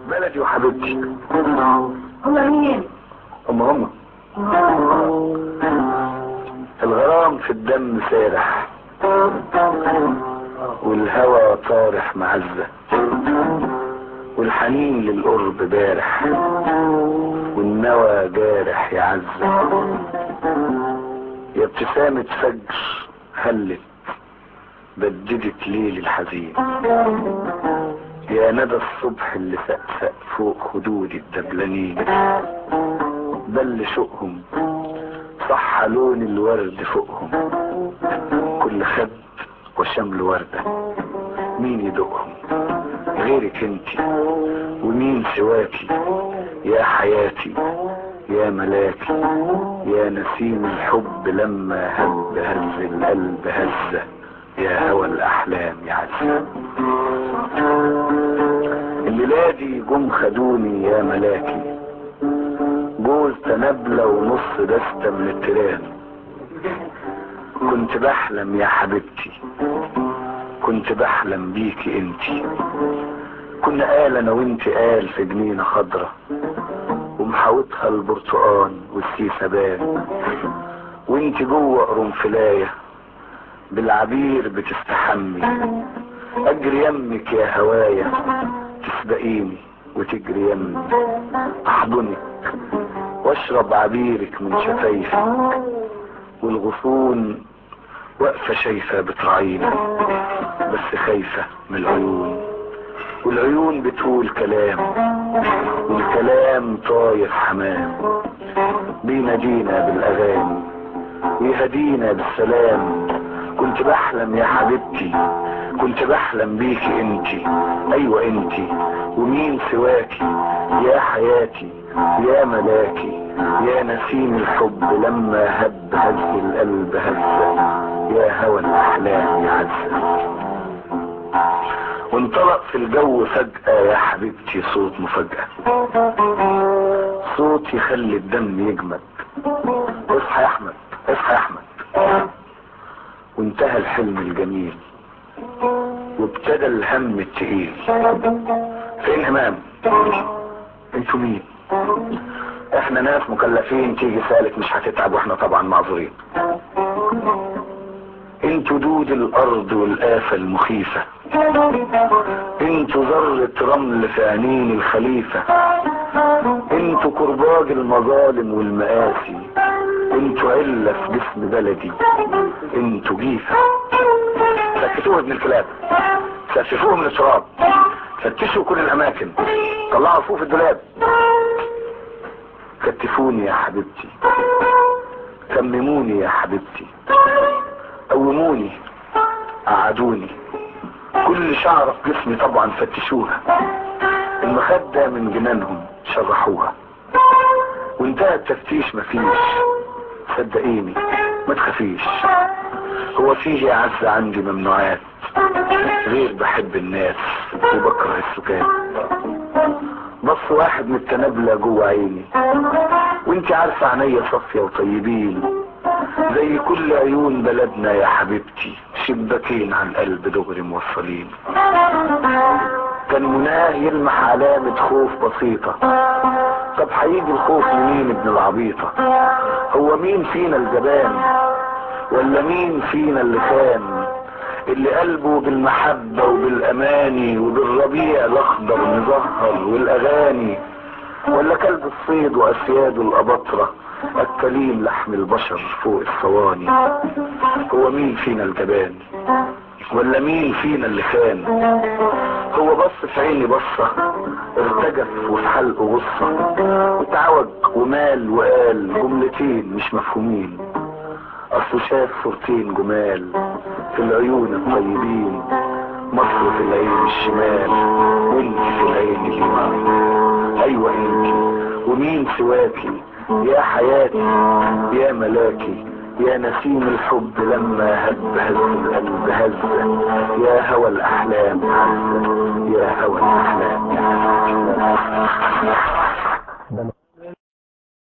بلدي وحبيبتي هما مين؟ هم هم الغرام في الدم سارح والهوى طارح معزة والحنين للقرب بارح والنوى جارح يا عزة يا ابتسامة فجر هلت بددت ليل الحزين يا ندى الصبح اللي سقسق فوق خدود الدبلانين بل شوقهم صح لون الورد فوقهم كل خد وشمل وردة مين يدوقهم غيرك انتي ومين سواكي يا حياتي يا ملاكي يا نسيم الحب لما هب هز القلب هزة يا هوى الأحلام يا عزة الليلة دي جم خدوني يا ملاكي جوز تنبلة ونص دستة من التيران كنت بحلم يا حبيبتي كنت بحلم بيكي انتي كنا قال انا وانتي قال في جنينة خضرة ومحاوطها البرتقال والسيسبان وانتي جوه قرنفلاية بالعبير بتستحمي اجري يمك يا هوايا تسبقيني وتجري يمي احضنك واشرب عبيرك من شفايفك والغصون واقفة شايفة بتراعيني بس خايفة من العيون والعيون بتقول كلام والكلام طاير حمام بينادينا بالاغاني ويهدينا بالسلام كنت بحلم يا حبيبتي كنت بحلم بيكي انتي ايوه انتي ومين سواكي يا حياتي يا ملاكي يا نسيم الحب لما هب هز القلب هزة يا هوى الاحلام يا عزة وانطلق في الجو فجأة يا حبيبتي صوت مفاجأة صوت يخلي الدم يجمد اصحى يا احمد اصحى يا احمد وانتهى الحلم الجميل وابتدى الهم التقيل فين امام انتوا مين احنا ناس مكلفين تيجي سالك مش هتتعب واحنا طبعا معذورين انتوا دود الارض والآفة المخيفة انتوا ذرة رمل في عينين الخليفة انتوا كرباج المظالم والمآسي انتوا علة في جسم بلدي انتوا جيفة سكتوه ابن الكلاب سففوه من التراب فتشوا كل الاماكن طلعوا فوق في الدولاب كتفوني يا حبيبتي كمموني يا حبيبتي قوموني قعدوني كل شعرة في جسمي طبعا فتشوها المخدة من جنانهم شرحوها وانتهى التفتيش مفيش صدقيني ما تخافيش هو فيه يا عز عندي ممنوعات غير بحب الناس وبكره السكات بص واحد من التنابلة جوه عيني وانت عارفة عينيا صافية وطيبين زي كل عيون بلدنا يا حبيبتي شباكين على القلب دغري موصلين كان مناه يلمح علامة خوف بسيطة طب هيجي الخوف منين ابن العبيطة هو مين فينا الجبان ولا مين فينا اللي خان اللي قلبه بالمحبة وبالاماني وبالربيع الاخضر مزهر والاغاني ولا كلب الصيد واسياده الاباطرة اكلين لحم البشر فوق الصواني هو مين فينا الجبان ولا مين فينا اللي خان هو بص في عيني بصة ارتجف وفي حلقه غصة وتعوج ومال وقال جملتين مش مفهومين اصله شاف صورتين جمال في العيون الطيبين مصر في العين الشمال وانت في العين اليمين ايوه انت ومين سواكي يا حياتي يا ملاكي يا نسيم الحب لما هب هز القلب هزة يا هوى الاحلام عزة يا هوى الاحلام يا عزة